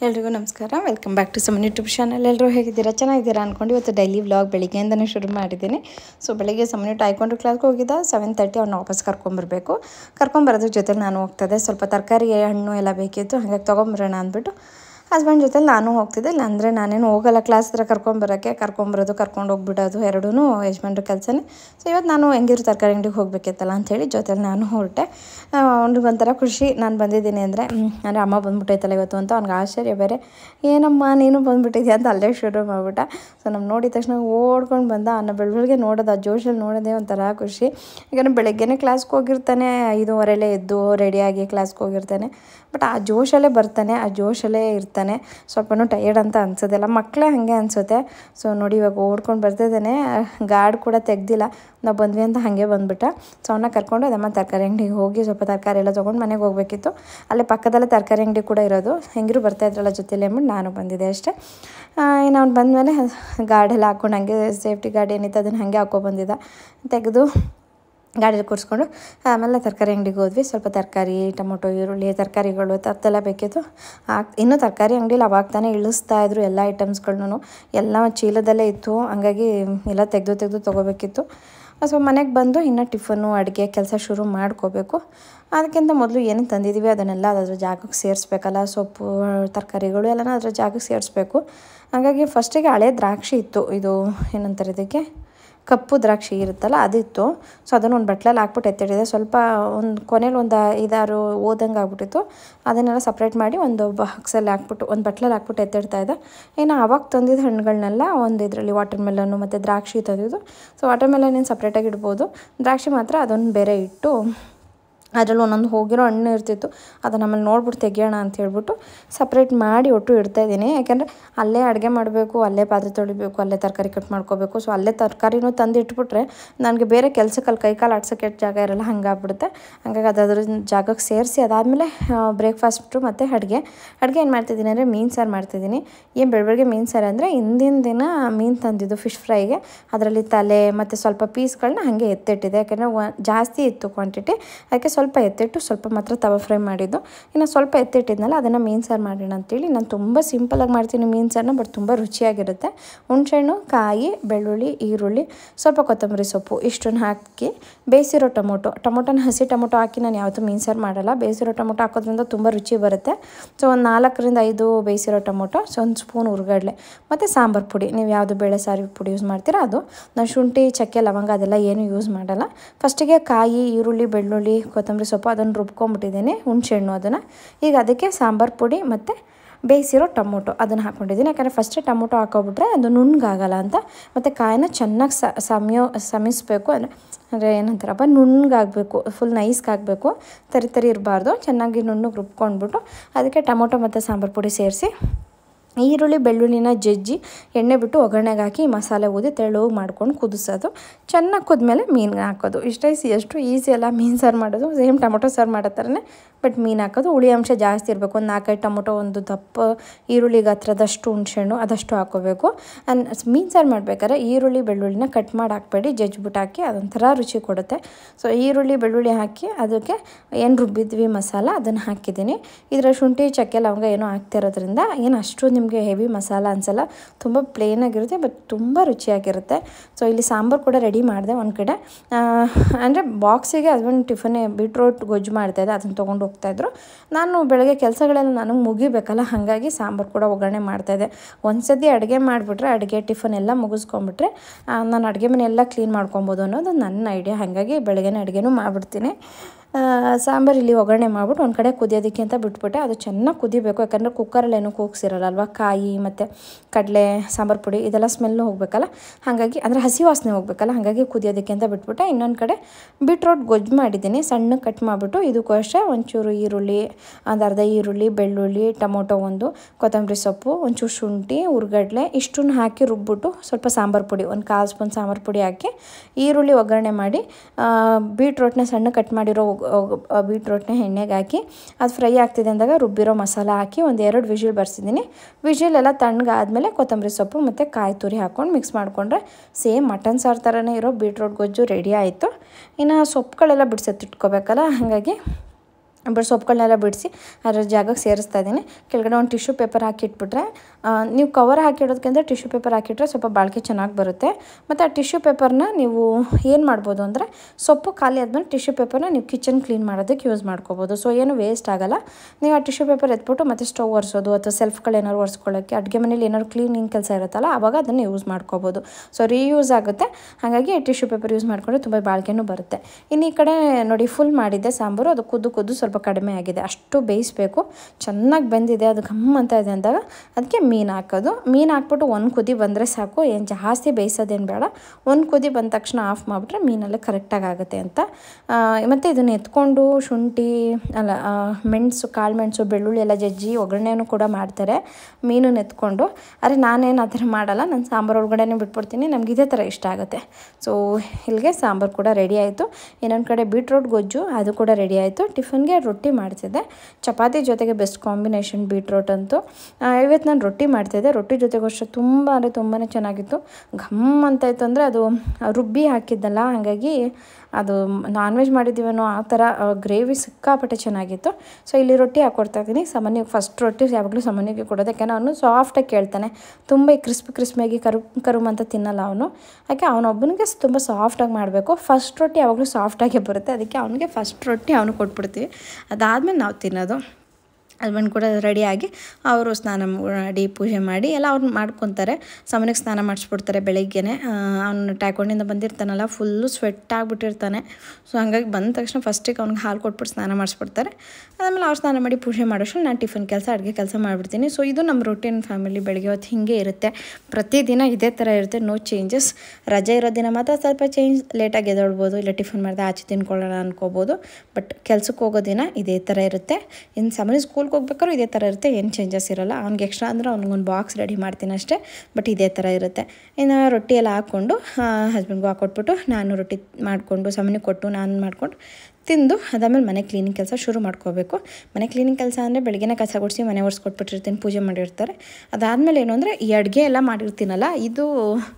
ಎಲ್ರಿಗೂ ನಮಸ್ಕಾರ welcome back to ಸಮನ್ ಯೂಟ್ಯೂಬ್ ಚಾನಲ್ ಎಲ್ಲರೂ ಹೇಗಿದ್ದೀರಾ ಚೆನ್ನಾಗಿದ್ದೀರಾ ಅಂದ್ಕೊಂಡು ಇವತ್ತು ಡೈಲಿ ವ್ಲಾಗ್ ಬೆಳಿಗ್ಗೆಯಿಂದನೇ ಶುರು ಮಾಡಿದ್ದೀನಿ ಸೊ ಬೆಳಿಗ್ಗೆ ಸಮನ್ಯೂಟ್ ಆಯ್ಕೊಂಡು ಕ್ಲಾಸ್ಗೆ ಹೋಗಿದ್ದ ಸೆವೆನ್ ತರ್ಟಿ ಅವ್ನು ವಾಪಸ್ ಕರ್ಕೊಂಬರ್ಬೇಕು ಕರ್ಕೊಂಬರೋದ್ರ ಜೊತೆ ನಾನು ಹೋಗ್ತದೆ ಸ್ವಲ್ಪ ತರಕಾರಿ ಹಣ್ಣು ಎಲ್ಲ ಬೇಕಿತ್ತು ಹಾಗಾಗಿ ತೊಗೊಂಬರೋಣ ಅಂದ್ಬಿಟ್ಟು ಹಸ್ಬೆಂಡ್ ಜೊತೆ ನಾನು ಹೋಗ್ತಿದ್ದೆ ಇಲ್ಲಾಂದರೆ ನಾನೇನು ಹೋಗಲ್ಲ ಕ್ಲಾಸ್ ಹತ್ರ ಕರ್ಕೊಂಬರೋಕ್ಕೆ ಕರ್ಕೊಂಬರೋದು ಕರ್ಕೊಂಡು ಹೋಗ್ಬಿಡೋದು ಎರಡೂ ಯಜಮಾನ್ರ ಕೆಲಸನೇ ಸೊ ಇವತ್ತು ನಾನು ಹೆಂಗಿದ್ರು ತರಕಾರಿ ಅಂಗಡಿಗೆ ಹೋಗ್ಬೇಕಿತ್ತಲ್ಲ ಅಂಥೇಳಿ ಜೊತೆಲಿ ನಾನು ಹೊರಟೆ ಅವ್ನಿಗೆ ಒಂಥರ ಖುಷಿ ನಾನು ಬಂದಿದ್ದೀನಿ ಅಂದರೆ ಅಂದರೆ ಅಮ್ಮ ಬಂದ್ಬಿಟ್ಟೈತಲ್ಲ ಇವತ್ತು ಅಂತ ಅವ್ನಿಗೆ ಆಶ್ಚರ್ಯ ಬೇರೆ ಏನಮ್ಮ ನೀನು ಬಂದ್ಬಿಟ್ಟಿದ್ಯಾ ಅಂತ ಅಲ್ಲೇ ಶುರು ಮಾಡ್ಬಿಟ್ಟ ಸೊ ನಮ್ಮ ನೋಡಿದ ತಕ್ಷಣ ಓಡ್ಕೊಂಡು ಬಂದ ಅವನ್ನ ಬೆಳಬೆಳಗ್ಗೆ ನೋಡೋದು ಆ ಜೋಶಲ್ಲಿ ನೋಡೋದೇ ಒಂಥರ ಖುಷಿ ಯಾಕಂದರೆ ಬೆಳಗ್ಗೆನೇ ಕ್ಲಾಸ್ಗೆ ಹೋಗಿರ್ತಾನೆ ಐದೂವರೆಲೇ ಎದ್ದು ರೆಡಿಯಾಗಿ ಕ್ಲಾಸ್ಗೆ ಹೋಗಿರ್ತಾನೆ ಬಟ್ ಆ ಜೋಶಲ್ಲೇ ಬರ್ತಾನೆ ಆ ಜೋಶಲ್ಲೇ ಇರ್ತಾನೆ ಸ್ವಲ್ಪನೂ ಟಯರ್ಡ್ ಅಂತ ಅನ್ಸೋದಿಲ್ಲ ಮಕ್ಕಳೇ ಹಾಗೆ ಅನಿಸುತ್ತೆ ಸೊ ನೋಡಿ ಇವಾಗ ಓಡ್ಕೊಂಡು ಬರ್ತಿದ್ದಾನೆ ಗಾರ್ಡ್ ಕೂಡ ತೆಗ್ದಿಲ್ಲ ನಾವು ಬಂದ್ವಿ ಅಂತ ಹಾಗೆ ಬಂದುಬಿಟ್ಟ ಸೊ ಅವನ್ನ ಕರ್ಕೊಂಡು ಅದಮ್ಮ ತರಕಾರಿ ಅಂಗಡಿಗೆ ಹೋಗಿ ಸ್ವಲ್ಪ ತರಕಾರಿ ಎಲ್ಲ ತೊಗೊಂಡು ಮನೆಗೆ ಹೋಗಬೇಕಿತ್ತು ಅಲ್ಲೇ ಪಕ್ಕದಲ್ಲೇ ತರಕಾರಿ ಅಂಗಡಿ ಕೂಡ ಇರೋದು ಹೆಂಗಿರು ಬರ್ತಾ ಇದ್ರಲ್ಲ ಜೊತೆಲಿ ಅಂದ್ಬಿಟ್ಟು ನಾನು ಬಂದಿದ್ದೆ ಅಷ್ಟೇ ಇನ್ನು ಅವ್ನು ಬಂದಮೇಲೆ ಗಾರ್ಡೆಲ್ಲ ಹಾಕ್ಕೊಂಡು ಹಾಗೆ ಸೇಫ್ಟಿ ಗಾರ್ಡ್ ಏನಿತ್ತು ಅದನ್ನು ಹಾಗೆ ಹಾಕ್ಕೊಬಂದಿದ್ದ ತೆಗೆದು ಗಾಡೀಲಿ ಕೂರಿಸ್ಕೊಂಡು ಆಮೇಲೆ ತರಕಾರಿ ಅಂಗಡಿಗೆ ಹೋದ್ವಿ ಸ್ವಲ್ಪ ತರಕಾರಿ ಟೊಮೊಟೊ ಈರುಳ್ಳಿ ತರಕಾರಿಗಳು ತರ್ತೆಲ್ಲ ಬೇಕಿತ್ತು ಹಾಕ್ ಇನ್ನೂ ತರಕಾರಿ ಅಂಗಡಿಲಿ ಅವಾಗ ತಾನೇ ಇಳಿಸ್ತಾ ಇದ್ರು ಎಲ್ಲ ಐಟಮ್ಸ್ಗಳನ್ನೂ ಎಲ್ಲ ಚೀಲದಲ್ಲೇ ಇತ್ತು ಹಂಗಾಗಿ ಎಲ್ಲ ತೆಗೆದು ತೆಗೆದು ತೊಗೋಬೇಕಿತ್ತು ಸೊ ಮನೆಗೆ ಬಂದು ಇನ್ನು ಟಿಫನ್ನು ಅಡುಗೆ ಕೆಲಸ ಶುರು ಮಾಡ್ಕೋಬೇಕು ಅದಕ್ಕಿಂತ ಮೊದಲು ಏನೇನು ತಂದಿದ್ದೀವಿ ಅದನ್ನೆಲ್ಲ ಅದ್ರ ಜಾಗಕ್ಕೆ ಸೇರಿಸ್ಬೇಕಲ್ಲ ಸೊಪ್ಪು ತರಕಾರಿಗಳು ಎಲ್ಲನೂ ಅದ್ರ ಜಾಗಕ್ಕೆ ಸೇರಿಸ್ಬೇಕು ಹಾಗಾಗಿ ಫಸ್ಟಿಗೆ ಹಳೆ ದ್ರಾಕ್ಷಿ ಇತ್ತು ಇದು ಏನಂತಾರೆ ಇದಕ್ಕೆ ಕಪ್ಪು ದ್ರಾಕ್ಷಿ ಇರುತ್ತಲ್ಲ ಅದಿತ್ತು ಸೊ ಅದನ್ನು ಒಂದು ಬಟ್ಲಲ್ಲಿ ಹಾಕ್ಬಿಟ್ಟು ಎತ್ತಿಡಿದೆ ಸ್ವಲ್ಪ ಒಂದು ಕೊನೆಯಲ್ಲಿ ಒಂದು ಐದಾರು ಓದಂಗೆ ಆಗ್ಬಿಟ್ಟಿತ್ತು ಅದನ್ನೆಲ್ಲ ಸಪ್ರೇಟ್ ಮಾಡಿ ಒಂದು ಬಾಕ್ಸಲ್ಲಿ ಹಾಕ್ಬಿಟ್ಟು ಒಂದು ಬಟ್ಲಲ್ಲಿ ಹಾಕ್ಬಿಟ್ಟು ಎತ್ತಿಡ್ತಾ ಇದ್ದೆ ಇನ್ನು ಆವಾಗ ತಂದಿದ್ದ ಹಣ್ಣುಗಳನ್ನೆಲ್ಲ ಒಂದು ಇದರಲ್ಲಿ ವಾಟರ್ ಮೆಲನ್ನು ಮತ್ತು ದ್ರಾಕ್ಷಿ ತಂದಿದ್ದು ಸೊ ವಾಟರ್ ಮೆಲನ್ ಏನು ಸಪ್ರೇಟಾಗಿ ಇಡ್ಬೋದು ದ್ರಾಕ್ಷಿ ಮಾತ್ರ ಅದನ್ನು ಬೇರೆ ಇಟ್ಟು ಅದರಲ್ಲಿ ಒಂದೊಂದು ಹೋಗಿರೋ ಹಣ್ಣು ಇರ್ತಿತ್ತು ಅದನ್ನು ನಮ್ಮಲ್ಲಿ ನೋಡ್ಬಿಟ್ಟು ತೆಗಿಯೋಣ ಅಂತ ಹೇಳ್ಬಿಟ್ಟು ಸಪ್ರೇಟ್ ಮಾಡಿ ಒಟ್ಟು ಇಡ್ತಾಯಿದ್ದೀನಿ ಯಾಕೆಂದರೆ ಅಲ್ಲೇ ಅಡುಗೆ ಮಾಡಬೇಕು ಅಲ್ಲೇ ಪಾತ್ರೆ ತೊಳಿಬೇಕು ಅಲ್ಲೇ ತರಕಾರಿ ಕಟ್ ಮಾಡ್ಕೋಬೇಕು ಸೊ ಅಲ್ಲೇ ತರಕಾರಿನೂ ತಂದು ಇಟ್ಬಿಟ್ರೆ ನನಗೆ ಬೇರೆ ಕೆಲಸಕ್ಕಲ್ಲಿ ಕೈಕಾಲು ಆಡ್ಸೋಕ್ಕೆ ಜಾಗ ಇರಲ್ಲ ಹಂಗಾಗ್ಬಿಡುತ್ತೆ ಹಂಗಾಗಿ ಅದಾದ್ರ ಜಾಗಕ್ಕೆ ಸೇರಿಸಿ ಅದಾದಮೇಲೆ ಬ್ರೇಕ್ಫಾಸ್ಟು ಮತ್ತು ಅಡುಗೆ ಅಡುಗೆ ಏನು ಮಾಡ್ತಿದ್ದೀನಿ ಅಂದರೆ ಮೀನು ಸಾರು ಮಾಡ್ತಿದ್ದೀನಿ ಏನು ಬೆಳಬೆಳಗ್ಗೆ ಮೀನು ಸಾರು ಅಂದರೆ ಹಿಂದಿನ ದಿನ ಮೀನು ತಂದಿದ್ದು ಫಿಶ್ ಫ್ರೈಗೆ ಅದರಲ್ಲಿ ತಲೆ ಮತ್ತು ಸ್ವಲ್ಪ ಪೀಸ್ಗಳನ್ನ ಹಾಗೆ ಎತ್ತಿಟ್ಟಿದೆ ಯಾಕೆಂದರೆ ಜಾಸ್ತಿ ಇತ್ತು ಕ್ವಾಂಟಿಟಿ ಅದಕ್ಕೆ ಸ್ವಲ್ಪ ಎತ್ತಿಟ್ಟು ಸ್ವಲ್ಪ ಮಾತ್ರ ತವ ಫ್ರೈ ಮಾಡಿದ್ದು ಇನ್ನು ಸ್ವಲ್ಪ ಎತ್ತಿಟ್ಟಿದ್ನಲ್ಲ ಅದನ್ನು ಮೀನು ಸಾರು ಮಾಡೋಣ ಅಂತೇಳಿ ನಾನು ತುಂಬ ಸಿಂಪಲಾಗಿ ಮಾಡ್ತೀನಿ ಮೀನು ಸಾರನ್ನ ಬಟ್ ತುಂಬ ರುಚಿಯಾಗಿರುತ್ತೆ ಹುಣಸೆಹಣ್ಣು ಕಾಯಿ ಬೆಳ್ಳುಳ್ಳಿ ಈರುಳ್ಳಿ ಸ್ವಲ್ಪ ಕೊತ್ತಂಬರಿ ಸೊಪ್ಪು ಇಷ್ಟನ್ನು ಹಾಕಿ ಬೇಯಿಸಿರೋ ಟೊಮೊಟೊ ಟೊಮೊಟೊನ ಹಸಿ ಟೊಮೊಟೊ ಹಾಕಿ ನಾನು ಯಾವತ್ತೂ ಮೀನು ಸಾರು ಮಾಡಲ್ಲ ಬೇಯಿಸಿರೋ ಟೊಮೊಟೊ ಹಾಕೋದ್ರಿಂದ ತುಂಬ ರುಚಿ ಬರುತ್ತೆ ಸೊ ಒಂದು ನಾಲ್ಕರಿಂದ ಐದು ಬೇಯಿಸಿರೋ ಟೊಮೊಟೊ ಸೊ ಒಂದು ಸ್ಪೂನ್ ಉರ್ಗಡ್ಲೆ ಮತ್ತು ಸಾಂಬಾರು ಪುಡಿ ನೀವು ಯಾವುದು ಬೇಳೆ ಸಾರು ಪುಡಿ ಯೂಸ್ ಮಾಡ್ತೀರಾ ಅದು ನಾನು ಶುಂಠಿ ಚಕ್ಕೆ ಲವಂಗ ಅದೆಲ್ಲ ಏನು ಯೂಸ್ ಮಾಡಲ್ಲ ಫಸ್ಟಿಗೆ ಕಾಯಿ ಈರುಳ್ಳಿ ಬೆಳ್ಳುಳ್ಳಿ ಕೊತ್ತಂಬರಿ ಸೊಪ್ಪು ಅದನ್ನು ರುಬ್ಕೊಂಬಿಟ್ಟಿದ್ದೀನಿ ಹುಣಸೆಹಣ್ಣು ಅದನ್ನು ಈಗ ಅದಕ್ಕೆ ಸಾಂಬಾರು ಪುಡಿ ಮತ್ತು ಬೇಯಿಸಿರೋ ಟೊಮೊಟೊ ಅದನ್ನು ಹಾಕ್ಕೊಂಡಿದ್ದೀನಿ ಯಾಕಂದರೆ ಫಸ್ಟೇ ಟೊಮೊಟೊ ಹಾಕೋಬಿಟ್ರೆ ಅದು ನುಣ್ಣಗಾಗಲ್ಲ ಅಂತ ಮತ್ತು ಕಾಯಿನ ಚೆನ್ನಾಗಿ ಸಮಿಯೋ ಸಮಿಸ್ಬೇಕು ಅಂದರೆ ಅಂದರೆ ಏನಂತಾರಪ್ಪ ನುಣ್ಣಗಾಗಬೇಕು ಫುಲ್ ನೈಸ್ಗಾಗಬೇಕು ತರಿ ತರಿ ಇರಬಾರ್ದು ಚೆನ್ನಾಗಿ ನುಣ್ಣಗೆ ರುಬ್ಕೊಂಡ್ಬಿಟ್ಟು ಅದಕ್ಕೆ ಟೊಮೊಟೊ ಮತ್ತು ಸಾಂಬಾರು ಪುಡಿ ಸೇರಿಸಿ ಈರುಳ್ಳಿ ಬೆಳ್ಳುಳ್ಳಿನ ಜಜ್ಜಿ ಎಣ್ಣೆ ಬಿಟ್ಟು ಒಗ್ಗರಣೆಗೆ ಹಾಕಿ ಮಸಾಲೆ ಊದಿ ತೆಳುವಾಗಿ ಮಾಡ್ಕೊಂಡು ಕುದಿಸೋದು ಚೆನ್ನಾಗಿ ಕುದ್ಮೇಲೆ ಮೀನಿಗೆ ಹಾಕೋದು ಇಷ್ಟೇ ಎಷ್ಟು ಈಸಿ ಅಲ್ಲ ಮೀನು ಸಾರು ಮಾಡೋದು ಸೇಮ್ ಟೊಮೊಟೊ ಸಾರು ಮಾಡೋ ಥರನೇ ಬಟ್ ಮೀನು ಹಾಕೋದು ಹುಳಿ ಅಂಶ ಜಾಸ್ತಿ ಇರಬೇಕು ಒಂದು ನಾಲ್ಕೈದು ಟೊಮೊಟೊ ಒಂದು ದಪ್ಪ ಈರುಳ್ಳಿ ಗಾತ್ರದಷ್ಟು ಹುಣ್ಸೆಹಣ್ಣು ಅದಷ್ಟು ಹಾಕೋಬೇಕು ಅನ್ ಮೀನು ಸಾರು ಮಾಡ್ಬೇಕಾದ್ರೆ ಈರುಳ್ಳಿ ಬೆಳ್ಳುಳ್ಳಿನ ಕಟ್ ಮಾಡಿ ಹಾಕ್ಬೇಡಿ ಜಜ್ಜಿಬಿಟ್ಟು ಹಾಕಿ ಅದೊಂಥರ ರುಚಿ ಕೊಡುತ್ತೆ ಸೊ ಈರುಳ್ಳಿ ಬೆಳ್ಳುಳ್ಳಿ ಹಾಕಿ ಅದಕ್ಕೆ ಏನು ರುಬ್ಬಿದ್ವಿ ಮಸಾಲ ಅದನ್ನು ಹಾಕಿದ್ದೀನಿ ಇದರ ಶುಂಠಿ ಚಕ್ಕೆ ಲವಂಗ ಏನೋ ಹಾಕ್ತಿರೋದ್ರಿಂದ ಏನು ಅಷ್ಟು ನಿಮಗೆ ಹೆವಿ ಮಸಾಲ ಅನಿಸಲ್ಲ ತುಂಬ ಪ್ಲೇನಾಗಿರುತ್ತೆ ಬಟ್ ತುಂಬ ರುಚಿಯಾಗಿರುತ್ತೆ ಸೊ ಇಲ್ಲಿ ಸಾಂಬಾರು ಕೂಡ ರೆಡಿ ಮಾಡಿದೆ ಒಂದು ಕಡೆ ಅಂದರೆ ಬಾಕ್ಸಿಗೆ ಹಸ್ಬೆಂಡ್ ಟಿಫನ್ ಬೀಟ್ರೋಟ್ ಗೊಜ್ಜು ಮಾಡ್ತಾಯಿದ್ದೆ ಅದನ್ನು ತೊಗೊಂಡು ಹೋಗ್ತಾಯಿದ್ರು ನಾನು ಬೆಳಗ್ಗೆ ಕೆಲಸಗಳೆಲ್ಲ ನನಗೆ ಮುಗಿಬೇಕಲ್ಲ ಹಾಗಾಗಿ ಸಾಂಬಾರು ಕೂಡ ಒಗ್ಗರಣೆ ಮಾಡ್ತಾಯಿದ್ದೆ ಒಂದು ಸತಿ ಅಡುಗೆ ಮಾಡಿಬಿಟ್ರೆ ಅಡುಗೆ ಟಿಫನ್ ಎಲ್ಲ ಮುಗಿಸ್ಕೊಂಬಿಟ್ರೆ ನಾನು ಅಡುಗೆ ಮನೆ ಎಲ್ಲ ಕ್ಲೀನ್ ಮಾಡ್ಕೊಬೋದು ಅನ್ನೋದು ನನ್ನ ಐಡಿಯಾ ಹಾಗಾಗಿ ಬೆಳಗ್ಗೆನೇ ಅಡುಗೆನೂ ಮಾಡಿಬಿಡ್ತೀನಿ ಸಾಂಬಾರು ಇಲ್ಲಿ ಒಗ್ಗರಣೆ ಮಾಡ್ಬಿಟ್ಟು ಒಂದು ಕಡೆ ಕುದಿಯೋದಕ್ಕೆ ಅಂತ ಬಿಟ್ಬಿಟ್ಟೆ ಅದು ಚೆನ್ನಾಗಿ ಕುದಿಬೇಕು ಯಾಕಂದರೆ ಕುಕ್ಕರಲ್ಲಿ ಏನೂ ಕೂಗ್ಸಿರಲ್ಲ ಅಲ್ವಾ ಕಾಯಿ ಮತ್ತು ಕಡಲೆ ಸಾಂಬಾರು ಪುಡಿ ಇದೆಲ್ಲ ಸ್ಮೆಲ್ಲು ಹೋಗಬೇಕಲ್ಲ ಹಾಗಾಗಿ ಅಂದರೆ ಹಸಿ ವಾಸನೆ ಹೋಗಬೇಕಲ್ಲ ಹಾಗಾಗಿ ಕುದಿಯೋದಕ್ಕೆ ಅಂತ ಬಿಟ್ಬಿಟ್ಟೆ ಇನ್ನೊಂದು ಕಡೆ ಬೀಟ್ರೋಟ್ ಗೊಜ್ಜು ಮಾಡಿದ್ದೀನಿ ಸಣ್ಣ ಕಟ್ ಮಾಡಿಬಿಟ್ಟು ಇದಕ್ಕೂ ಅಷ್ಟೇ ಒಂಚೂರು ಈರುಳ್ಳಿ ಒಂದು ಅರ್ಧ ಈರುಳ್ಳಿ ಬೆಳ್ಳುಳ್ಳಿ ಟೊಮೊಟೊ ಒಂದು ಕೊತ್ತಂಬರಿ ಸೊಪ್ಪು ಒಂಚೂರು ಶುಂಠಿ ಉರ್ಗಡ್ಲೆ ಇಷ್ಟನ್ನು ಹಾಕಿ ರುಬ್ಬಿಟ್ಟು ಸ್ವಲ್ಪ ಸಾಂಬಾರು ಪುಡಿ ಒಂದು ಕಾಲು ಸ್ಪೂನ್ ಸಾಂಬಾರು ಪುಡಿ ಹಾಕಿ ಈರುಳ್ಳಿ ಒಗ್ಗರಣೆ ಮಾಡಿ ಬೀಟ್ರೋಟ್ನ ಸಣ್ಣ ಕಟ್ ಮಾಡಿರೋ ಬೀಟ್ರೋಟ್ನ ಎಣ್ಣೆಗೆ ಹಾಕಿ ಅದು ಫ್ರೈ ಆಗ್ತಿದೆ ಅಂದಾಗ ರುಬ್ಬಿರೋ ಮಸಾಲ ಹಾಕಿ ಒಂದು ಎರಡು ವಿಜಿಲ್ ಬರ್ಸಿದ್ದೀನಿ ವಿಜಿಲ್ ಎಲ್ಲ ತಣ್ಣಗಾದ್ಮೇಲೆ ಕೊತ್ತಂಬರಿ ಸೊಪ್ಪು ಮತ್ತು ಕಾಯಿ ತುರಿ ಹಾಕ್ಕೊಂಡು ಮಿಕ್ಸ್ ಮಾಡಿಕೊಂಡ್ರೆ ಸೇಮ್ ಮಟನ್ ಸಾರು ಥರನೇ ಇರೋ ಬೀಟ್ರೋಟ್ ಗೊಜ್ಜು ರೆಡಿ ಆಯಿತು ಇನ್ನು ಸೊಪ್ಪುಗಳೆಲ್ಲ ಬಿಡಿಸೆತ್ತಿಟ್ಕೋಬೇಕಲ್ಲ ಹಾಗಾಗಿ ಬಟ್ ಸೊಪ್ಪುಗಳನ್ನೆಲ್ಲ ಬಿಡಿಸಿ ಅದ್ರ ಜಾಗಕ್ಕೆ ಸೇರಿಸ್ತಾ ಇದ್ದೀನಿ ಕೆಳಗಡೆ ಒಂದು ಟಿಶ್ಯೂ ಪೇಪರ್ ಹಾಕಿಟ್ಬಿಟ್ರೆ ಆ, ನೀವು ಕವರ್ ಹಾಕಿಡೋದಕ್ಕಿಂತ ಟಿಶ್ಯೂ ಪೇಪರ್ ಹಾಕಿಟ್ರೆ ಸ್ವಲ್ಪ ಬಾಳಿಕೆ ಚೆನ್ನಾಗಿ ಬರುತ್ತೆ ಮತ್ತು ಆ ಟಿಶ್ಯೂ ಪೇಪರ್ನ ನೀವು ಏನು ಮಾಡ್ಬೋದು ಅಂದರೆ ಸೊಪ್ಪು ಖಾಲಿ ಆದಮೇಲೆ ಟಿಶ್ಯೂ ಪೇಪರ್ನ ನೀವು ಕಿಚನ್ ಕ್ಲೀನ್ ಮಾಡೋದಕ್ಕೆ ಯೂಸ್ ಮಾಡ್ಕೋಬೋದು ಸೊ ಏನು ವೇಸ್ಟ್ ಆಗಲ್ಲ ನೀವು ಆ ಟಿಶ್ಯೂ ಪೇಪರ್ ಎತ್ಬಿಟ್ಟು ಮತ್ತೆ ಸ್ಟವ್ ಒರೆಸೋದು ಅಥವಾ ಸೆಲ್ಫ್ಗಳು ಏನಾದ್ರು ಒರೆಸ್ಕೊಳ್ಳೋಕ್ಕೆ ಅಡುಗೆ ಮನೇಲಿ ಏನಾದ್ರು ಕ್ಲೀನಿಂಗ್ ಕೆಲಸ ಇರುತ್ತಲ್ಲ ಆವಾಗ ಅದನ್ನು ಯೂಸ್ ಮಾಡ್ಕೋಬೋದು ಸೊ ರೀಯೂಸ್ ಆಗುತ್ತೆ ಹಾಗಾಗಿ ಟಿಶ್ಯೂ ಪೇಪರ್ ಯೂಸ್ ಮಾಡಿಕೊಂಡ್ರೆ ತುಂಬ ಬಾಳಿಕೆನೂ ಬರುತ್ತೆ ಇನ್ನು ಈ ಕಡೆ ನೋಡಿ ಫುಲ್ ಮಾಡಿದ್ದೆ ಸಾಂಬಾರು ಅದು ಕುದ್ದು ಕುದ್ದು ಸ್ವಲ್ಪ ಕಡಿಮೆ ಆಗಿದೆ ಅಷ್ಟು ಬೇಯಿಸಬೇಕು ಚೆನ್ನಾಗಿ ಬೆಂದಿದೆ ಅದು ಘಮ್ ಅಂತ ಇದೆ ಅಂದಾಗ ಅದಕ್ಕೆ ಮೀನು ಹಾಕೋದು ಮೀನು ಹಾಕ್ಬಿಟ್ಟು ಒಂದು ಕುದಿ ಬಂದರೆ ಸಾಕು ಏನು ಜಾಸ್ತಿ ಬೇಯಿಸೋದೇನು ಬೇಡ ಒಂದು ಕುದಿ ಬಂದ ತಕ್ಷಣ ಆಫ್ ಮಾಡಿಬಿಟ್ರೆ ಮೀನೆಲ್ಲ ಕರೆಕ್ಟಾಗಿ ಆಗುತ್ತೆ ಅಂತ ಆ, ಮತ್ತು ಇದನ್ನು ಎತ್ಕೊಂಡು ಶುಂಠಿ ಅಲ್ಲ ಆ, ಮೆಣಸು ಕಾಳು ಮೆಣಸು ಬೆಳ್ಳುಳ್ಳಿ ಎಲ್ಲ ಜಜ್ಜಿ ಒಗ್ಗರಣೆನೂ ಕೂಡ ಮಾಡ್ತಾರೆ ಮೀನನ್ನು ಎತ್ಕೊಂಡು ಆದರೆ ನಾನೇನು ಆ ಥರ ಮಾಡಲ್ಲ ನಾನು ಸಾಂಬಾರು ಒಳಗಡೆನೇ ಬಿಟ್ಬಿಡ್ತೀನಿ ನಮ್ಗೆ ಇದೇ ಥರ ಇಷ್ಟ ಆಗುತ್ತೆ ಸೊ ಇಲ್ಲಿಗೆ ಸಾಂಬಾರು ಕೂಡ ರೆಡಿ ಆಯಿತು ಇನ್ನೊಂದು ಕಡೆ ಬೀಟ್ರೋಟ್ ಗೊಜ್ಜು ಅದು ಕೂಡ ರೆಡಿ ಆಯಿತು ಟಿಫನ್ಗೆ ರೊಟ್ಟಿ ಮಾಡ್ತಿದ್ದೆ ಚಪಾತಿ ಜೊತೆಗೆ ಬೆಸ್ಟ್ ಕಾಂಬಿನೇಷನ್ ಬೀಟ್ರೋಟ್ ಅಂತೂ ಆ, ಇವತ್ತು ನಾನು ರೊಟ್ಟಿ ಮಾಡ್ತಿದ್ದೆ ರೊಟ್ಟಿ ಜೊತೆಗೆ ಅಷ್ಟೇ ತುಂಬ ಅಂದರೆ ತುಂಬಾ ಚೆನ್ನಾಗಿತ್ತು ಘಮ್ ಅಂತ ಇತ್ತು ಅಂದರೆ ಅದು ರುಬ್ಬಿ ಹಾಕಿದ್ದಲ್ಲ ಹಾಗಾಗಿ ಅದು ನಾನ್ ವೆಜ್ ಮಾಡಿದ್ದೀವೇನೋ ಆ ಥರ ಗ್ರೇವಿ ಸಿಕ್ಕಾಪಟ್ಟೆ ಚೆನ್ನಾಗಿತ್ತು ಸೊ ಇಲ್ಲಿ ರೊಟ್ಟಿ ಹಾಕ್ಕೊಡ್ತಾ ಇದ್ದೀನಿ ಸಾಮಾನ್ಯವಾಗಿ ಫಸ್ಟ್ ರೊಟ್ಟಿ ಯಾವಾಗಲೂ ಸಾಮಾನ್ಯವಾಗಿ ಕೊಡೋದು ಯಾಕೆಂದ್ರೆ ಅವನು ಸಾಫ್ಟಾಗಿ ಕೇಳ್ತಾನೆ ತುಂಬ ಈ ಕ್ರಿಸ್ಪಿ ಕ್ರಿಸ್ಪಿಯಾಗಿ ಕರು ಕರುಮ್ ಅಂತ ತಿನ್ನಲ್ಲ ಅವನು ಯಾಕೆ ಅವನೊಬ್ಬನಿಗೆ ತುಂಬ ಸಾಫ್ಟಾಗಿ ಮಾಡಬೇಕು ಫಸ್ಟ್ ರೊಟ್ಟಿ ಯಾವಾಗಲೂ ಸಾಫ್ಟಾಗಿ ಬರುತ್ತೆ ಅದಕ್ಕೆ ಅವನಿಗೆ ಫಸ್ಟ್ ರೊಟ್ಟಿ ಅವನು ಕೊಟ್ಬಿಡ್ತೀವಿ ಅದಾದಮೇಲೆ ನಾವು ತಿನ್ನೋದು ಹಸ್ಬೆಂಡ್ ಕೂಡ ರೆಡಿಯಾಗಿ ಅವರು ಸ್ನಾನ ಮಾಡಿ ಪೂಜೆ ಮಾಡಿ ಎಲ್ಲ ಅವ್ರು ಮಾಡ್ಕೊತಾರೆ ಸಾಮಾನ್ಯಕ್ಕೆ ಸ್ನಾನ ಮಾಡಿಸ್ಬಿಡ್ತಾರೆ ಬೆಳಿಗ್ಗೆನೆ ಅವನು ಟ್ಯಾಕೊಂಡಿಂದ ಬಂದಿರ್ತಾನಲ್ಲ ಫುಲ್ಲು ಸ್ವೆಟ್ ಆಗಿಬಿಟ್ಟಿರ್ತಾನೆ ಸೊ ಹಾಗಾಗಿ ಬಂದ ತಕ್ಷಣ ಫಸ್ಟಿಗೆ ಅವ್ನಿಗೆ ಹಾಲು ಕೊಟ್ಬಿಟ್ಟು ಸ್ನಾನ ಮಾಡಿಸ್ಬಿಡ್ತಾರೆ ಆಮೇಲೆ ಅವ್ರು ಸ್ನಾನ ಮಾಡಿ ಪೂಜೆ ಮಾಡೋಷ್ಟು ನಾನು ಟಿಫಿನ್ ಕೆಲಸ ಅಡುಗೆ ಕೆಲಸ ಮಾಡಿಬಿಡ್ತೀನಿ ಸೊ ಇದು ನಮ್ಮ ರೊಟೀನ್ ಫ್ಯಾಮಿಲಿ ಬೆಳಗ್ಗೆ ಹೊತ್ತು ಹೀಗೆ ಇರುತ್ತೆ ಪ್ರತಿದಿನ ಇದೇ ಥರ ಇರುತ್ತೆ ನೋ ಚೇಂಜಸ್ ರಜೆ ಇರೋ ದಿನ ಮಾತ್ರ ಸ್ವಲ್ಪ ಚೇಂಜ್ ಲೇಟಾಗಿ ಎದ್ದೇಳ್ಬೋದು ಇಲ್ಲ ಟಿಫಿನ್ ಮಾಡಿದೆ ಆಚೆ ತಿನ್ಕೊಳ್ಳೋಣ ಅನ್ಕೋಬೋದು ಬಟ್ ಕೆಲ್ಸಕ್ಕೆ ಹೋಗೋ ದಿನ ಇದೇ ಥರ ಇರುತ್ತೆ ಇನ್ನು ಸಾಮಾನ್ಯ ಸ್ಕೂಲ್ಗೆ ಹೋಗ್ಬೇಕಾದ್ರೂ ಇದೇ ಥರ ಇರುತ್ತೆ ಏನು ಚೇಂಜಸ್ ಇರಲ್ಲ ಅವ್ನಿಗೆ ಎಕ್ಸ್ಟ್ರಾ ಅಂದ್ರೆ ಅವ್ನಿಗೊಂದು ಬಾಕ್ಸ್ ರೆಡಿ ಮಾಡ್ತೀನಿ ಅಷ್ಟೇ ಬಟ್ ಇದೇ ಥರ ಇರುತ್ತೆ ಇನ್ನು ರೊಟ್ಟಿ ಎಲ್ಲ ಹಾಕ್ಕೊಂಡು ಹಸ್ಬೆಂಡ್ಗೂ ಹಾಕ್ಕೊಟ್ಬಿಟ್ಟು ನಾನು ರೊಟ್ಟಿ ಮಾಡಿಕೊಂಡು ಸಾಮಾನ್ಯ ಕೊಟ್ಟು ನಾನು ಮಾಡ್ಕೊಂಡು ತಿಂದು ಅದಾದಮೇಲೆ ಮನೆ ಕ್ಲೀನಿಂಗ್ ಕೆಲಸ ಶುರು ಮಾಡ್ಕೋಬೇಕು ಮನೆ ಕ್ಲೀನಿಂಗ್ ಕೆಲಸ ಅಂದರೆ ಬೆಳಗ್ಗೆನೇ ಕಸ ಗುಡಿಸಿ ಮನೆ ಒರೆಸ್ಕೊಟ್ಬಿಟ್ಟಿರ್ತೀನಿ ಪೂಜೆ ಮಾಡಿರ್ತಾರೆ ಅದಾದಮೇಲೆ ಏನು ಅಂದರೆ ಈ ಅಡುಗೆ ಎಲ್ಲ ಮಾಡಿರ್ತೀನಲ್ಲ ಇದು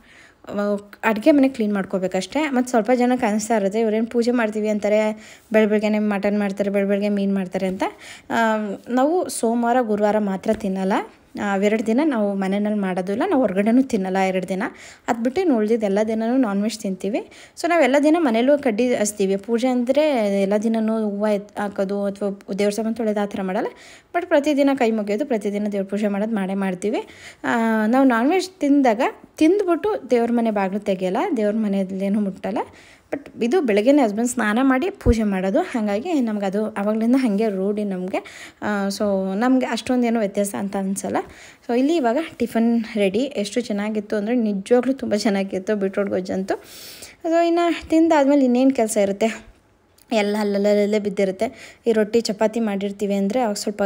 ಅಡುಗೆ ಮನೆ ಕ್ಲೀನ್ ಮಾಡ್ಕೋಬೇಕಷ್ಟೇ ಮತ್ತು ಸ್ವಲ್ಪ ಜನಕ್ಕೆ ಅನಿಸ್ತಾ ಇರುತ್ತೆ ಇವ್ರೇನು ಪೂಜೆ ಮಾಡ್ತೀವಿ ಅಂತಾರೆ ಬೆಳ ಬೆಳಗ್ಗೆನೆ ಮಟನ್ ಮಾಡ್ತಾರೆ ಬೆಳ ಬೆಳಗ್ಗೆ ಮೀನು ಮಾಡ್ತಾರೆ ಅಂತ ಆ, ನಾವು ಸೋಮವಾರ ಗುರುವಾರ ಮಾತ್ರ ತಿನ್ನಲ್ಲ ಅವೆರಡು ದಿನ ನಾವು ಮನೆಯಲ್ಲಿ ಮಾಡೋದು ಇಲ್ಲ ನಾವು ಹೊರಗಡೆನೂ ತಿನ್ನಲ್ಲ ಎರಡು ದಿನ ಅದು ಬಿಟ್ಟು ಇನ್ನು ಉಳ್ದಿದ್ದು ಎಲ್ಲ ದಿನವೂ ನಾನ್ ವೆಜ್ ತಿಂತೀವಿ ಸೊ ನಾವು ಎಲ್ಲ ದಿನ ಮನೇಲೂ ಕಡ್ಡಿ ಹಚ್ತೀವಿ ಪೂಜೆ ಅಂದರೆ ಎಲ್ಲ ದಿನವೂ ಹೂವು ಎತ್ ಹಾಕೋದು ಅಥವಾ ದೇವ್ರ ಸಾಮಾನು ತೊಳೆದು ಆ ಥರ ಮಾಡಲ್ಲ ಬಟ್ ಪ್ರತಿದಿನ ಕೈ ಮುಗಿಯೋದು ಪ್ರತಿದಿನ ದೇವ್ರ ಪೂಜೆ ಮಾಡೋದು ಮಾಡೇ ಮಾಡ್ತೀವಿ ಆ, ನಾವು ನಾನ್ ವೆಜ್ ತಿಂದಾಗ ತಿಂದ್ಬಿಟ್ಟು ದೇವ್ರ ಮನೆ ಬಾಗಿಲು ತೆಗಿಯಲ್ಲ ದೇವ್ರ ಮನೆಯಲ್ಲೇನೂ ಮುಟ್ಟಲ್ಲ ಬಟ್ ಇದು ಬೆಳಗ್ಗೆನೇ ಹಸ್ಬೆಂಡ್ ಸ್ನಾನ ಮಾಡಿ ಪೂಜೆ ಮಾಡೋದು ಹಾಗಾಗಿ ನಮ್ಗೆ ಅದು ಆವಾಗಲಿಂದ ಹಾಗೆ ರೂಢಿ ನಮಗೆ ಸೊ ನಮಗೆ ಅಷ್ಟೊಂದೇನೋ ವ್ಯತ್ಯಾಸ ಅಂತ ಅನಿಸಲ್ಲ ಸೊ ಇಲ್ಲಿ ಇವಾಗ ಟಿಫನ್ ರೆಡಿ ಎಷ್ಟು ಚೆನ್ನಾಗಿತ್ತು ಅಂದರೆ ನಿಜವಾಗ್ಲೂ ತುಂಬ ಚೆನ್ನಾಗಿತ್ತು ಬೀಟ್ರೋಟ್ ಗೊಜ್ಜಂತೂ ಸೊ ಇನ್ನು ತಿಂದಾದ್ಮೇಲೆ ಇನ್ನೇನು ಕೆಲಸ ಇರುತ್ತೆ ಎಲ್ಲ ಅಲ್ಲಲ್ಲೇ ಬಿದ್ದಿರುತ್ತೆ ಈ ರೊಟ್ಟಿ ಚಪಾತಿ ಮಾಡಿರ್ತೀವಿ ಅಂದರೆ ಅವಾಗ ಸ್ವಲ್ಪ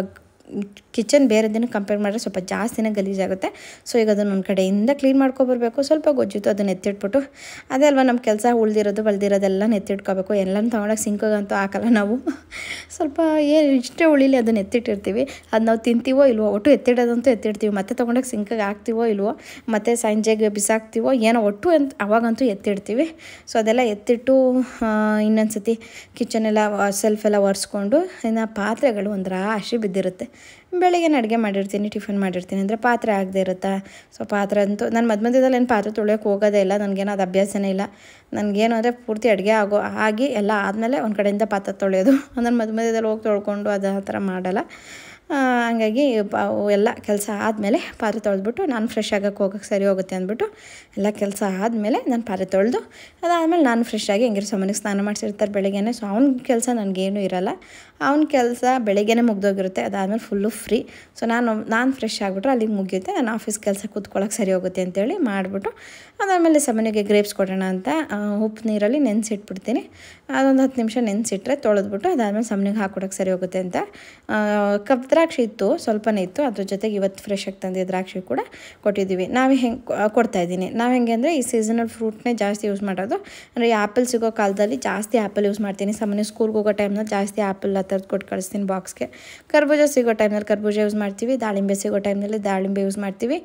ಕಿಚನ್ ಬೇರೆ ದಿನ ಕಂಪೇರ್ ಮಾಡಿದ್ರೆ ಸ್ವಲ್ಪ ಜಾಸ್ತಿನೇ ಗಲೀಜಾಗುತ್ತೆ ಸೊ ಈಗ ಅದನ್ನು ಒಂದು ಕಡೆಯಿಂದ ಕ್ಲೀನ್ ಮಾಡ್ಕೊಬರ್ಬೇಕು ಸ್ವಲ್ಪ ಗೊಜ್ಜಿತ್ತು ಅದನ್ನು ಎತ್ತಿಟ್ಬಿಟ್ಟು ಅದೇ ಅಲ್ವಾ ನಮ್ಮ ಕೆಲಸ ಉಳ್ದಿರೋದು ಬಳ್ದಿರೋದೆಲ್ಲ ಎತ್ತಿಟ್ಕೋಬೇಕು ಎಲ್ಲನೂ ತೊಗೊಳಕ್ಕೆ ಸಿಂಕಗಂತೂ ಹಾಕಲ್ಲ ನಾವು ಸ್ವಲ್ಪ ಏನು ಇಷ್ಟೇ ಉಳಿಲಿ ಅದನ್ನು ಎತ್ತಿಟ್ಟಿರ್ತೀವಿ ಅದು ನಾವು ತಿಂತೀವೋ ಇಲ್ವೋ ಒಟ್ಟು ಎತ್ತಿಡೋದಂತೂ ಎತ್ತಿಡ್ತೀವಿ ಮತ್ತೆ ತೊಗೊಂಡೋಗಿ ಸಿಂಕಿಗೆ ಹಾಕ್ತೀವೋ ಇಲ್ವೋ ಮತ್ತು ಸಂಜೆಗೆ ಬಿಸಾಕ್ತೀವೋ ಏನೋ ಒಟ್ಟು ಅಂತ ಅವಾಗಂತೂ ಎತ್ತಿಡ್ತೀವಿ ಸೊ ಅದೆಲ್ಲ ಎತ್ತಿಟ್ಟು ಇನ್ನೊಂದು ಸತಿ ಕಿಚನೆಲ್ಲ ಸೆಲ್ಫ್ ಎಲ್ಲ ಒರೆಸ್ಕೊಂಡು ಇನ್ನು ಪಾತ್ರೆಗಳು ಒಂದು ರಾಶಿ ಬಿದ್ದಿರುತ್ತೆ ಬೆಳಿಗ್ಗೆ ಅಡುಗೆ ಮಾಡಿರ್ತೀನಿ ಟಿಫನ್ ಮಾಡಿರ್ತೀನಿ ಅಂದರೆ ಪಾತ್ರೆ ಆಗದೆ ಇರುತ್ತಾ ಸೊ ಪಾತ್ರೆ ಅಂತೂ ನಾನು ಮಧ್ಯ ಮಧ್ಯದಲ್ಲಿ ಏನು ಪಾತ್ರೆ ತೊಳೆಯೋಕೆ ಹೋಗೋದೇ ಇಲ್ಲ ನನಗೇನೋ ಅದು ಅಭ್ಯಾಸನೇ ಇಲ್ಲ ನನಗೇನು ಅಂದರೆ ಪೂರ್ತಿ ಅಡುಗೆ ಆಗೋ ಆಗಿ ಎಲ್ಲ ಆದಮೇಲೆ ಒಂದು ಕಡೆಯಿಂದ ಪಾತ್ರೆ ತೊಳೆಯೋದು ಅಂದರೆ ಮಧ್ಯ ಮಧ್ಯದಲ್ಲಿ ಹೋಗಿ ತೊಳ್ಕೊಂಡು ಅದು ಆ ಥರ ಮಾಡಲ್ಲ ಆ, ಹಂಗಾಗಿ ಪ ಎಲ್ಲ ಕೆಲಸ ಆದಮೇಲೆ ಪಾತ್ರೆ ತೊಳೆದ್ಬಿಟ್ಟು ನಾನು ಫ್ರೆಶ್ ಆಗೋಕ್ಕೆ ಹೋಗೋಕ್ಕೆ ಸರಿ ಹೋಗುತ್ತೆ ಅಂದ್ಬಿಟ್ಟು ಎಲ್ಲ ಕೆಲಸ ಆದಮೇಲೆ ನಾನು ಪಾತ್ರೆ ತೊಳೆದು ಅದಾದಮೇಲೆ ನಾನು ಫ್ರೆಶ್ ಆಗಿ ಹೆಂಗಿರೋ ಸಾಮಾನ್ಯಕ್ಕೆ ಸ್ನಾನ ಮಾಡಿಸಿರ್ತಾರೆ ಬೆಳಗ್ಗೆನೆ ಸೊ ಅವ್ನ ಕೆಲಸ ನನಗೇನು ಇರಲ್ಲ ಅವ್ನ ಕೆಲಸ ಬೆಳಗ್ಗೆನೇ ಮುಗ್ದೋಗಿರುತ್ತೆ ಅದಾದಮೇಲೆ ಫುಲ್ಲು ಫ್ರೀ ಸೊ ನಾನು ನಾನು ಫ್ರೆಶ್ ಆಗಿಬಿಟ್ರೆ ಅಲ್ಲಿಗೆ ಮುಗಿಯುತ್ತೆ ನಾನು ಆಫೀಸ್ ಕೆಲಸ ಕೂತ್ಕೊಳ್ಳೋಕೆ ಸರಿ ಹೋಗುತ್ತೆ ಅಂತೇಳಿ ಮಾಡಿಬಿಟ್ಟು ಅದಾದಮೇಲೆ ಸಾಮಾನ್ಯಗೆ ಗ್ರೇಪ್ಸ್ ಕೊಡೋಣ ಅಂತ ಆ, ಉಪ್ಪು ನೀರಲ್ಲಿ ನೆನೆಸಿಟ್ಬಿಡ್ತೀನಿ ಅದೊಂದು ಹತ್ತು ನಿಮಿಷ ನೆನೆಸಿಟ್ರೆ ತೊಳೆದ್ಬಿಟ್ಟು ಅದಾದಮೇಲೆ ಸಾಮಾನ್ಯಗೆ ಹಾಕ್ಕೊಡೋಕೆ ಸರಿ ಹೋಗುತ್ತೆ ಅಂತ ಆ, ಕಪ್ ದ್ರಾಕ್ಷಿ ಇತ್ತು ಸ್ವಲ್ಪನೇ ಇತ್ತು ಅದ್ರ ಜೊತೆಗೆ ಇವತ್ತು ಫ್ರೆಶ್ ಆಗಿ ತಂದಿದ್ದ ದ್ರಾಕ್ಷಿ ಕೂಡ ಕೊಟ್ಟಿದ್ದೀವಿ ನಾವು ಹೆಂಗೆ ಕೊಡ್ತಾ ಇದ್ದೀನಿ ನಾವು ಹೆಂಗೆ ಅಂದರೆ ಈ ಸೀಸನಲ್ ಫ್ರೂಟ್ನೇ ಜಾಸ್ತಿ ಯೂಸ್ ಮಾಡೋದು ಅಂದರೆ ಈ ಆ್ಯಪಲ್ ಸಿಗೋ ಕಾಲದಲ್ಲಿ ಜಾಸ್ತಿ ಆ್ಯಪಲ್ ಯೂಸ್ ಮಾಡ್ತೀನಿ ಸಾಮಾನ್ಯ ಸ್ಕೂಲ್ಗೆ ಹೋಗೋ ಟೈಮ್ನಲ್ಲಿ ಜಾಸ್ತಿ ಆ್ಯಪಲ್ ಆ ಥರದ್ದು ಕೊಟ್ಟು ಕಳಿಸ್ತೀನಿ ಬಾಕ್ಸ್ಗೆ ಕರ್ಬೂಜ ಸಿಗೋ ಟೈಮ್ನಲ್ಲಿ ಕರ್ಬೂಜ ಯೂಸ್ ಮಾಡ್ತೀವಿ ದಾಳಿಂಬೆ ಸಿಗೋ ಟೈಮ್ನಲ್ಲಿ ದಾಳಿಂಬೆ ಯೂಸ್ ಮಾಡ್ತೀವಿ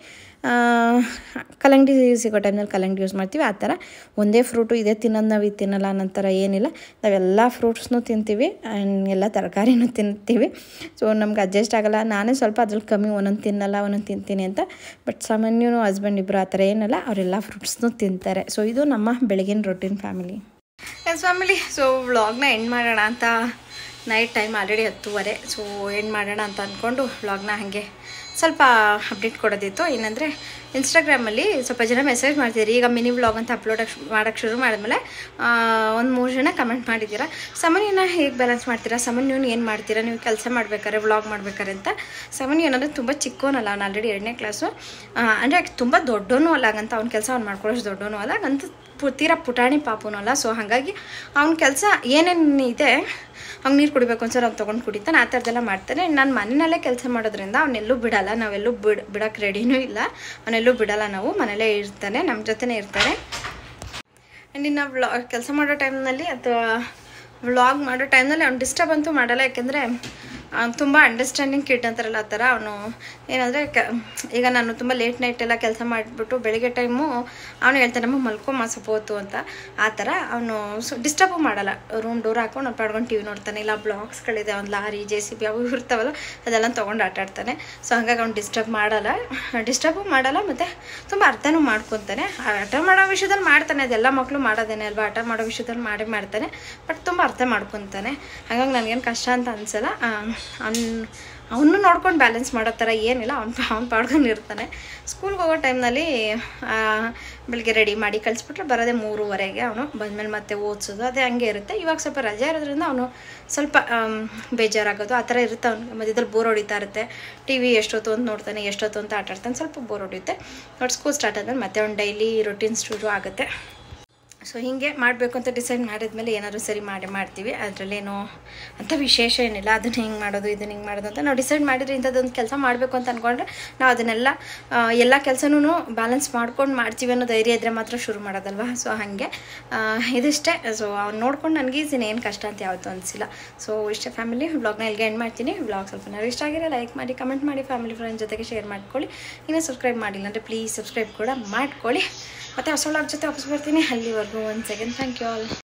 ಕಲ್ಲಂಗಡಿ ಸಿಗೋ ಟೈಮ್ನಲ್ಲಿ ಕಲ್ಲಂಗಡಿ ಯೂಸ್ ಮಾಡ್ತೀವಿ ಆ ಥರ ಒಂದೇ ಫ್ರೂಟು ಇದೇ ತಿನ್ನೋದು ನಾವು ಇದು ತಿನ್ನಲ್ಲ ಅನ್ನೋ ಥರ ಏನಿಲ್ಲ ನಾವೆಲ್ಲ ಫ್ರೂಟ್ಸ್ನೂ ತಿಂತೀವಿ ಆ್ಯಂಡ್ ಎಲ್ಲ ತರಕಾರಿನೂ ತಿಂತೀವಿ ಸೊ ನಮ್ಗೆ ಅಡ್ಜಸ್ಟ್ ಆಗಲ್ಲ ನಾನೇ ಸ್ವಲ್ಪ ಅದ್ರಲ್ಲಿ ಕಮ್ಮಿ ಒಂದೊಂದು ತಿನ್ನಲ್ಲ ಒಂದೊಂದು ತಿಂತೀನಿ ಅಂತ ಬಟ್ ಸಾಮಾನ್ಯನು ಹಸ್ಬೆಂಡ್ ಇಬ್ಬರು ಆ ಥರ ಏನಲ್ಲ ಅವರೆಲ್ಲ ಫ್ರೂಟ್ಸ್ನೂ ತಿಂತಾರೆ ಸೊ ಇದು ನಮ್ಮ ಬೆಳಗಿನ routine family yes family so ವ್ಲಾಗ್ನ ಎಂಡ್ ಮಾಡೋಣ ಅಂತ ನೈಟ್ ಟೈಮ್ ಆಲ್ರೆಡಿ ಹತ್ತುವರೆ ಸೊ ಎಂಡ್ ಮಾಡೋಣ ಅಂತ ಅಂದ್ಕೊಂಡು ವ್ಲಾಗ್ನ ಹಾಗೆ ಸ್ವಲ್ಪ ಅಪ್ಡೇಟ್ ಕೊಡೋದಿತ್ತು ಏನಂದರೆ ಇನ್ಸ್ಟಾಗ್ರಾಮಲ್ಲಿ ಸ್ವಲ್ಪ ಜನ ಮೆಸೇಜ್ ಮಾಡ್ತಿದ್ದೀರಿ ಈಗ ಮಿನಿ ವ್ಲಾಗ್ ಅಂತ ಅಪ್ಲೋಡ್ ಮಾಡೋಕ್ಕೆ ಶುರು ಮಾಡಿದ್ಮೇಲೆ ಒಂದು ಮೂರು ಜನ ಕಮೆಂಟ್ ಮಾಡಿದ್ದೀರಾ ಸಮನ್ಯನ ಹೇಗೆ ಬ್ಯಾಲೆನ್ಸ್ ಮಾಡ್ತೀರಾ ಸಮನ್ಯೂ ಏನು ಮಾಡ್ತೀರಾ ನೀವು ಕೆಲಸ ಮಾಡ್ಬೇಕಾರೆ ವ್ಲಾಗ್ ಮಾಡ್ಬೇಕಾರೆ ಅಂತ ಸಮನ್ಯು ಏನಂದರೆ ತುಂಬ ಚಿಕ್ಕವನಲ್ಲ ಅವ್ನು ಆಲ್ರೆಡಿ ಎರಡನೇ ಕ್ಲಾಸು ಅಂದರೆ ತುಂಬ ದೊಡ್ಡವನು ಅಲ್ಲ ಹಂಗಂತ ಅವ್ನ ಕೆಲಸ ಅವ್ನು ಮಾಡ್ಕೊಳ್ಳೋಷ್ಟು ದೊಡ್ಡವನು ಅಲ್ಲ ಹಂಗಂತ ಪು ತೀರಾ ಪುಟಾಣಿ ಪಾಪುನೂ ಅಲ್ಲ ಸೊ ಹಾಗಾಗಿ ಅವ್ನ ಕೆಲಸ ಏನೇನು ಇದೆ ಅವ್ನು ನೀರು ಕುಡಿಬೇಕು ಅನ್ಸರ್ ಅವ್ನು ತೊಗೊಂಡು ಕುಡಿತಾನೆ ಆ ಥರದ್ದೆಲ್ಲ ಮಾಡ್ತಾನೆ ನಾನು ಮನೆಯಲ್ಲೇ ಕೆಲಸ ಮಾಡೋದ್ರಿಂದ ಅವನ್ನೆಲ್ಲೂ ಬಿಡಲ್ಲ ನಾವೆಲ್ಲೂ ಬಿಡ್ ಬಿಡೋಕ್ಕೆ ರೆಡಿನೂ ಇಲ್ಲ ಅವನೆಲ್ಲೂ ಬಿಡಲ್ಲ ನಾವು ಮನೇಲೇ ಇರ್ತಾನೆ ನಮ್ಮ ಜೊತೆನೇ ಇರ್ತಾರೆ ಆ್ಯಂಡ್ ಇನ್ನು ವ್ಲಾ ಕೆಲಸ ಮಾಡೋ ಟೈಮ್ನಲ್ಲಿ ಅಥವಾ ವ್ಲಾಗ್ ಮಾಡೋ ಟೈಮ್ನಲ್ಲಿ ಅವ್ನು ಡಿಸ್ಟರ್ಬ್ ಅಂತೂ ಮಾಡಲ್ಲ ಯಾಕೆಂದರೆ ತುಂಬ ಅಂಡರ್ಸ್ಟ್ಯಾಂಡಿಂಗ್ ಕಿಡ್ ಅಂತಾರಲ್ಲ ಆ ಥರ ಅವನು ಏನಂದರೆ ಕ ಈಗ ನಾನು ತುಂಬ ಲೇಟ್ ನೈಟ್ ಎಲ್ಲ ಕೆಲಸ ಮಾಡಿಬಿಟ್ಟು ಬೆಳಿಗ್ಗೆ ಟೈಮು ಅವನು ಹೇಳ್ತಾನೆ ನಮಗೆ ಮಲ್ಕೊಂಬ ಸ್ವಲ್ಪ ಹೊತ್ತು ಅಂತ ಆ ಥರ ಅವನು ಸೊ ಡಿಸ್ಟರ್ಬು ಮಾಡಲ್ಲ ರೂಮ್ ಡೋರ್ ಹಾಕೊಂಡು ಅವ್ನು ಪಾಡ್ಕೊಂಡು ಟಿ ವಿ ನೋಡ್ತಾನೆ ಇಲ್ಲ ಬ್ಲಾಗ್ಸ್ಗಳಿದೆ ಒಂದು ಲಾರಿ ಜೆ ಸಿ ಬಿ ಅವು ಇರ್ತಾವಲ್ಲ ಅದೆಲ್ಲ ತೊಗೊಂಡು ಆಟ ಆಡ್ತಾನೆ ಸೊ ಹಂಗಾಗಿ ಅವ್ನು ಡಿಸ್ಟರ್ಬ್ ಮಾಡಲ್ಲ ಡಿಸ್ಟರ್ಬು ಮಾಡಲ್ಲ ಮತ್ತು ತುಂಬ ಅರ್ಥನೂ ಮಾಡ್ಕೊತಾನೆ ಆಟ ಮಾಡೋ ವಿಷಯದಲ್ಲಿ ಮಾಡ್ತಾನೆ ಅದೆಲ್ಲ ಮಕ್ಕಳು ಮಾಡೋದೇನೆ ಅಲ್ವಾ ಆಟ ಮಾಡೋ ವಿಷಯದಲ್ಲಿ ಮಾಡೇ ಮಾಡ್ತಾನೆ ಬಟ್ ತುಂಬ ಅರ್ಥ ಮಾಡ್ಕೊತಾನೆ ಹಾಗಾಗಿ ನನಗೇನು ಕಷ್ಟ ಅಂತ ಅನಿಸಲ್ಲ ಅವ್ನು ಅವನು ನೋಡ್ಕೊಂಡು ಬ್ಯಾಲೆನ್ಸ್ ಮಾಡೋ ಥರ ಏನಿಲ್ಲ ಅವ್ನು ಅವ್ನು ಪಾಡ್ಕೊಂಡು ಇರ್ತಾನೆ ಸ್ಕೂಲ್ಗೆ ಹೋಗೋ ಟೈಮ್ನಲ್ಲಿ ಬೆಳಿಗ್ಗೆ ರೆಡಿ ಮಾಡಿ ಕಳಿಸ್ಬಿಟ್ರೆ ಬರೋದೇ ಮೂರುವರೆಗೆ ಅವನು ಬಂದಮೇಲೆ ಮತ್ತೆ ಓದಿಸೋದು ಅದೇ ಹಂಗೆ ಇರುತ್ತೆ ಇವಾಗ ಸ್ವಲ್ಪ ರಜೆ ಇರೋದ್ರಿಂದ ಅವನು ಸ್ವಲ್ಪ ಬೇಜಾರಾಗೋದು ಆ ಥರ ಇರುತ್ತೆ ಅವ್ನಿಗೆ ಮಧ್ಯದಲ್ಲಿ ಬೋರ್ ಹೊಡಿತಾ ಇರುತ್ತೆ ಟಿ ವಿ ಎಷ್ಟೊತ್ತು ಅಂತ ನೋಡ್ತಾನೆ ಎಷ್ಟೊತ್ತು ಅಂತ ಆಟ ಆಡ್ತಾನೆ ಸ್ವಲ್ಪ ಬೋರ್ ಹೊಡಿಯುತ್ತೆ ಬಟ್ ಸ್ಕೂಲ್ ಸ್ಟಾರ್ಟ್ ಆದಮೇಲೆ ಮತ್ತೆ ಅವ್ನು ಡೈಲಿ ರೊಟೀನ್ ಶುರು ಆಗುತ್ತೆ ಸೊ ಹೀಗೆ ಮಾಡಬೇಕು ಅಂತ ಡಿಸೈಡ್ ಮಾಡಿದ್ಮೇಲೆ ಏನಾದರೂ ಸರಿ ಮಾಡಿ ಮಾಡ್ತೀವಿ ಅದರಲ್ಲೇನು ಅಂಥ ವಿಶೇಷ ಏನಿಲ್ಲ ಅದನ್ನು ಹಿಂಗೆ ಮಾಡೋದು ಇದನ್ನು ಹಿಂಗೆ ಮಾಡೋದು ಅಂತ ನಾವು ಡಿಸೈಡ್ ಮಾಡಿದ್ರೆ ಇಂಥದ್ದೊಂದು ಕೆಲಸ ಮಾಡಬೇಕು ಅಂತ ಅಂದ್ಕೊಂಡ್ರೆ ನಾವು ಅದನ್ನೆಲ್ಲ ಎಲ್ಲ ಕೆಲಸನೂ ಬ್ಯಾಲೆನ್ಸ್ ಮಾಡ್ಕೊಂಡು ಮಾಡ್ತೀವಿ ಅನ್ನೋ ಧೈರ್ಯ ಇದ್ದರೆ ಮಾತ್ರ ಶುರು ಮಾಡೋದಲ್ವ ಸೊ ಹಾಗೆ ಇದಿಷ್ಟೇ ಸೊ ಅವ್ನು ನೋಡ್ಕೊಂಡು ನನಗೆ ಈಸಿನ ಏನು ಕಷ್ಟ ಅಂತ ಯಾವತ್ತೂ ಅನಿಸಿಲ್ಲ ಸೊ ಇಷ್ಟೇ ಫ್ಯಾಮಿಲಿ ವ್ಲಾಗ್ನ ಇಲ್ಲಿಗೆ ಎಂಡ್ ಮಾಡ್ತೀನಿ ವ್ಲಾಗ್ ಸ್ವಲ್ಪ ಏನಾದ್ರು ಇಷ್ಟ ಆಗಿರೋ ಲೈಕ್ ಮಾಡಿ ಕಮೆಂಟ್ ಮಾಡಿ ಫ್ಯಾಮಿಲಿ ಫ್ರೆಂಡ್ ಜೊತೆಗೆ ಶೇರ್ ಮಾಡ್ಕೊಳ್ಳಿ ಇನ್ನೂ ಸಬ್ಸ್ಕ್ರೈಬ್ ಮಾಡಿಲ್ಲ ಅಂದರೆ ಪ್ಲೀಸ್ ಸಬ್ಸ್ಕ್ರೈಬ್ ಕೂಡ ಮಾಡ್ಕೊಳ್ಳಿ ಮತ್ತು ಹೊಸ ವ್ಲಾಗ್ ಜೊತೆ ವಾಪಸ್ ಬರ್ತೀನಿ ಅಲ್ಲಿವರೆಗೂ ಒಂದು ಸೆಕೆಂಡ್ ಥ್ಯಾಂಕ್ ಯು ಆಲ್